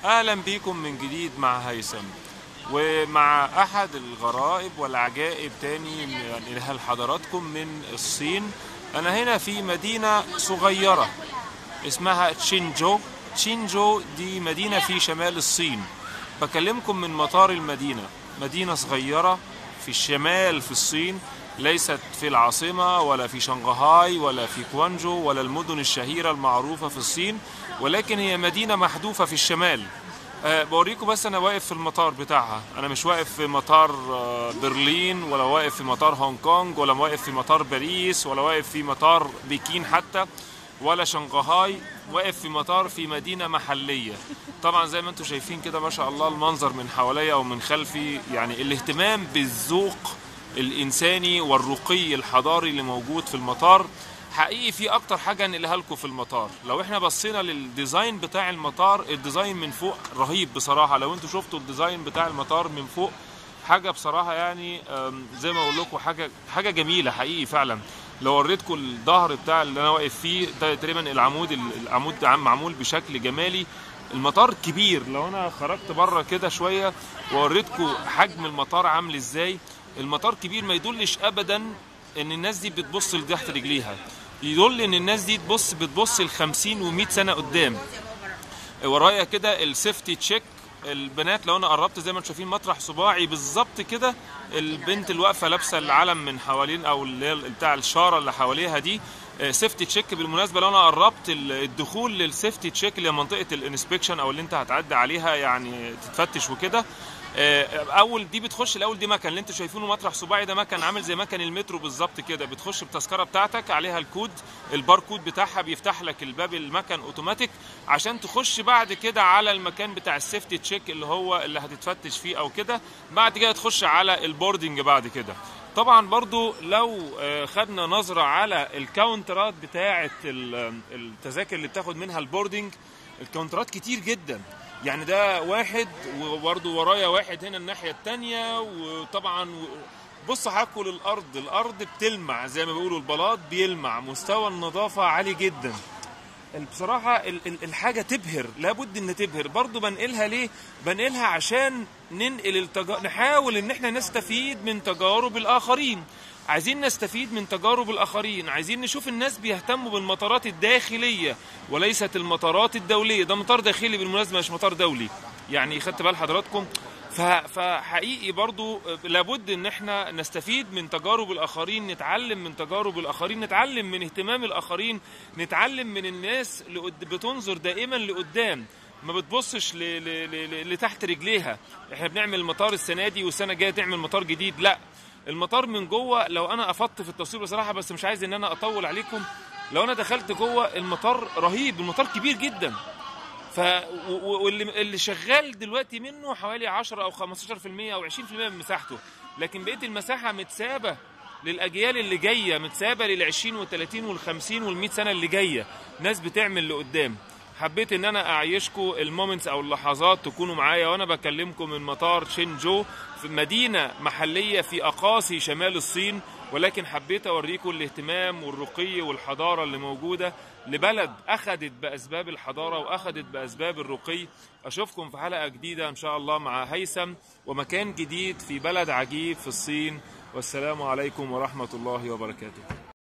اهلا بيكم من جديد مع هيثم ومع احد الغرائب والعجائب تاني يعني لحضراتكم من الصين انا هنا في مدينة صغيرة اسمها تشينجو تشينجو دي مدينة في شمال الصين بكلمكم من مطار المدينة مدينة صغيرة في الشمال في الصين ليست في العاصمة ولا في شنغهاي ولا في كوانجو ولا المدن الشهيرة المعروفة في الصين ولكن هي مدينة محذوفة في الشمال أه بوريكم بس انا واقف في المطار بتاعها انا مش واقف في مطار آه، برلين ولا واقف في مطار هونج كونج ولا واقف في مطار باريس ولا واقف في مطار بكين حتى ولا شنغهاي واقف في مطار في مدينة محلية طبعا زي ما انتم شايفين كده ما شاء الله المنظر من حواليا ومن خلفي يعني الاهتمام بالذوق الانساني والرقي الحضاري اللي موجود في المطار حقيقي في اكتر حاجه انقلها لكم في المطار لو احنا بصينا للديزاين بتاع المطار الديزاين من فوق رهيب بصراحه لو انتوا شفتوا الديزاين بتاع المطار من فوق حاجه بصراحه يعني أم، زي ما اقول لكم حاجه حاجه جميله حقيقي فعلا لو وريتكم الظهر بتاع اللي انا واقف فيه ده تقريبا العمود العمود ده معمول بشكل جمالي المطار كبير لو انا خرجت بره كده شويه ووريتكم حجم المطار عامل ازاي المطار كبير ما يدلش ابدا ان الناس دي بتبص لتحت رجليها يدل ان الناس دي تبص بتبص ل 50 و100 سنه قدام ورايا كده السيفتي تشيك البنات لو انا قربت زي ما انتم شايفين مطرح صباعي بالظبط كده البنت اللي واقفه لابسه العلم من حوالين او اللي هي بتاع الشاره اللي حواليها دي سيفتي تشيك بالمناسبه لو انا قربت ال- الدخول للسيفتي تشيك اللي هي منطقه الانسبكشن او اللي انت هتعدي عليها يعني تتفتش وكده آه، اول دي بتخش الاول دي مكان اللي انتوا شايفينه مطرح صباعي ده مكان عامل زي مكان المترو بالظبط كده بتخش بتذكره بتاعتك عليها الكود الباركود بتاعها بيفتح لك الباب المكان اوتوماتيك عشان تخش بعد كده على المكان بتاع السيفتي تشيك اللي هو اللي هتتفتش فيه او كده بعد كده تخش على البوردنج بعد كده طبعا برضو لو آه، خدنا نظرة على الكاونترات بتاعة ال- التذاكر اللي بتاخد منها البوردنج الكاونترات كتير جدا يعني ده واحد وبرضه ورايا واحد هنا الناحية التانية وطبعا و- بص حكوا للأرض الأرض بتلمع زي ما بيقولوا البلاط بيلمع مستوى النظافة عالي جدا بصراحة ال- ال- الحاجة تبهر لابد ان تبهر برضو بنقلها ليه بنقلها عشان ننقل التج... نحاول ان احنا نستفيد من تجارب الاخرين عايزين نستفيد من تجارب الاخرين عايزين نشوف الناس بيهتموا بالمطارات الداخلية وليست المطارات الدولية ده مطار داخلي بالمناسبة مش مطار دولي يعني خدت بال حضراتكم ف- فحقيقي برضو لابد ان احنا نستفيد من تجارب الاخرين نتعلم من تجارب الاخرين نتعلم من اهتمام الاخرين نتعلم من الناس اللي قد- بتنظر دائما لقدام ما بتبصش ل... ل... ل... لتحت رجليها احنا بنعمل مطار السنه دي والسنه الجايه تعمل مطار جديد لا المطار من جوه لو انا افضت في التصوير بصراحه بس مش عايز ان انا اطول عليكم لو انا دخلت جوه المطار رهيب المطار كبير جدا ف و- و- واللي اللي شغال دلوقتي منه حوالي 10 او 15% او 20% من مساحته لكن بقيه المساحه متسابه للاجيال اللي جايه متسابه لل 20 وال 30 وال 50 وال 100 سنه اللي جايه ناس بتعمل لقدام حبيت ان انا اعيشكم المومنتس او اللحظات تكونوا معايا وانا بكلمكم من مطار شينجو في مدينه محليه في اقاصي شمال الصين ولكن حبيت اوريكم الاهتمام والرقي والحضاره اللي موجوده لبلد اخذت باسباب الحضاره واخذت باسباب الرقي اشوفكم في حلقه جديده ان شاء الله مع هيثم ومكان جديد في بلد عجيب في الصين والسلام عليكم ورحمه الله وبركاته